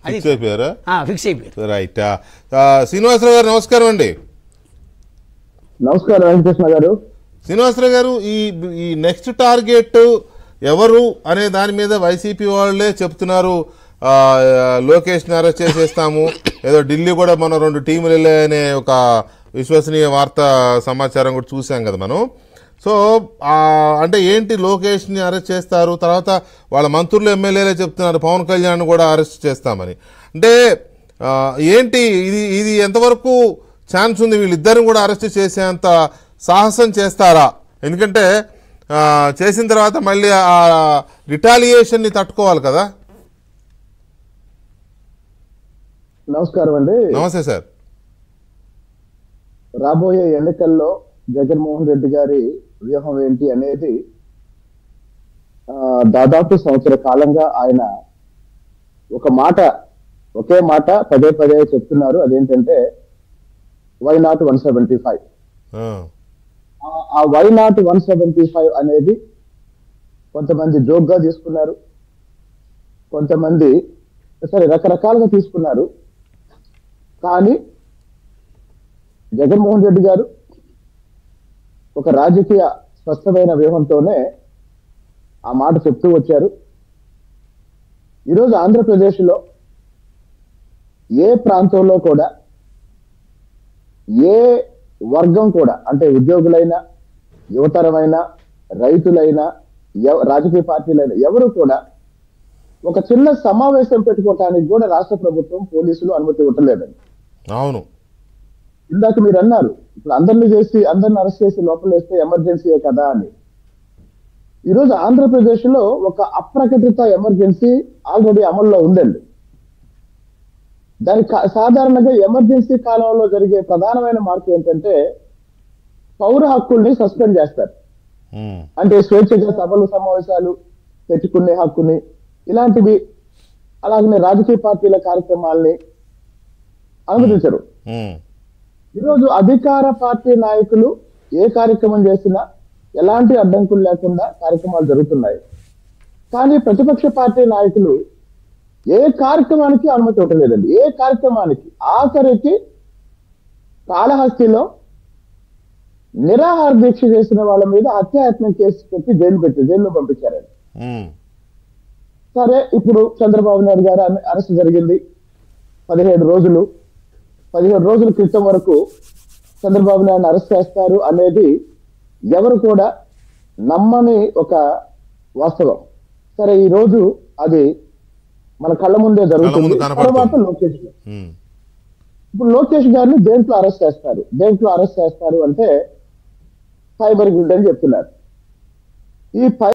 అది ఫిక్స్ అయిపోయారా ఫిక్స్ అయిపోయారు రైట్ శ్రీనివాసరావు గారు నమస్కారం అండి నమస్కారం వెంకటకృష్ణ గారు శ్రీనివాసరావు గారు ఈ ఈ నెక్స్ట్ టార్గెట్ ఎవరు అనే దాని మీద వైసీపీ వాళ్ళే చెప్తున్నారు ఆ, లోకేష్ని అరెస్ట్ చేసేస్తాము ఏదో ఢిల్లీ కూడా మనం రెండు టీములు వెళ్ళాయనే ఒక విశ్వసనీయ వార్త సమాచారం కూడా చూసాం కదా మనం సో ఆ, అంటే ఏంటి లోకేష్ని అరెస్ట్ చేస్తారు తర్వాత వాళ్ళ మంత్రులు ఎమ్మెల్యేలే చెప్తున్నారు పవన్ కళ్యాణ్ కూడా అరెస్ట్ చేస్తామని అంటే ఆ, ఏంటి ఇది ఇది ఎంతవరకు ఛాన్స్ ఉంది వీళ్ళిద్దరిని కూడా అరెస్ట్ చేసేంత సాహసం చేస్తారా ఎందుకంటే ఆ, చేసిన తర్వాత మళ్ళీ ఆ రిటాలియేషన్ని తట్టుకోవాలి కదా నమస్కారం అండి నమస్తే సార్ రాబోయే ఎన్నికల్లో జగన్మోహన్ రెడ్డి గారి వ్యూహం ఏంటి అనేది ఆ, దాదాపు సంవత్సర కాలంగా ఆయన ఒక మాట ఒకే మాట పదే పదే చెప్తున్నారు అదేంటంటే why not one seventy five ఆ, ఆ why not one seventy five అనేది కొంతమంది జోక్గా తీసుకున్నారు కొంతమంది సరే రకరకాలుగా తీసుకున్నారు కానీ జగన్మోహన్ రెడ్డి గారు ఒక రాజకీయ స్పష్టమైన వ్యూహంతోనే ఆ మాట చెప్తూ వచ్చారు ఈరోజు ఆంధ్రప్రదేశ్లో ఏ ప్రాంతంలో కూడా ఏ వర్గం కూడా అంటే ఉద్యోగులైనా యువతరమైనా రైతులైనా ఎవ- రాజకీయ పార్టీలైనా ఎవరు కూడా ఒక చిన్న సమావేశం పెట్టుకోవటానికి కూడా రాష్ట్ర ప్రభుత్వం పోలీసులు అనుమతి ఇవ్వట్లేదండి అవును ఇందాక మీరు అన్నారు ఇప్పుడు అందరిని చేసి అందరిని అరెస్ట్ చేసి లోపల వేస్తే ఎమర్జెన్సీయే కదా అని ఈరోజు ఆంధ్రప్రదేశ్ లో ఒక అప్రకటిత ఎమర్జెన్సీ ఆల్రెడీ అమల్లో ఉందండి దాని కా- సాధారణంగా ఎమర్జెన్సీ కాలంలో జరిగే ప్రధానమైన మార్పు ఏంటంటే పౌర హక్కుల్ని సస్పెండ్ చేస్తారు ఉమ్, అంటే స్వేచ్ఛగా సభలు సమావేశాలు పెట్టుకునే హక్కుని ఇలాంటివి అలాగనే రాజకీయ పార్టీల కార్యక్రమాల్ని అనుమతించరు ఉమ్, ఈరోజు అధికార పార్టీ నాయకులు ఏ కార్యక్రమం చేసినా ఎలాంటి అడ్డంకులు లేకుండా కార్యక్రమాలు జరుగుతున్నాయి కానీ ప్రతిపక్ష పార్టీ నాయకులు ఏ కార్యక్రమానికి అనుమతి ఇవ్వట్లేదండి ఏ కార్యక్రమానికి ఆఖరికి కాళహస్తిలో నిరాహార దీక్ష చేసిన వాళ్ళ మీద హత్యాయత్నం కేసు పెట్టి జైలు పెట్టి జైల్లో పంపించారండి ఉమ్, సరే ఇప్పుడు చంద్రబాబు నాయుడు గారు అరె- అరెస్ట్ జరిగింది పదిహేడు రోజులు పదిహేడు రోజుల క్రితం వరకు చంద్రబాబు నాయుడు అరెస్ట్ చేస్తారు అనేది ఎవరు కూడా నమ్మని ఒక వాస్తవం సరే ఈ రోజు అది మన కళ్ళ ముందే జరుగుతుంది ముందు కనపడుతుంది. తర్వాత లోకేష్ గారు. ఉమ్, ఇప్పుడు లోకేష్ గారిని దేంట్లో అరెస్ట్ చేస్తారు దేంట్లో అరెస్ట్ చేస్తారు అంటే ఫైబర్ గ్రిడ్ అని చెప్తున్నారు ఈ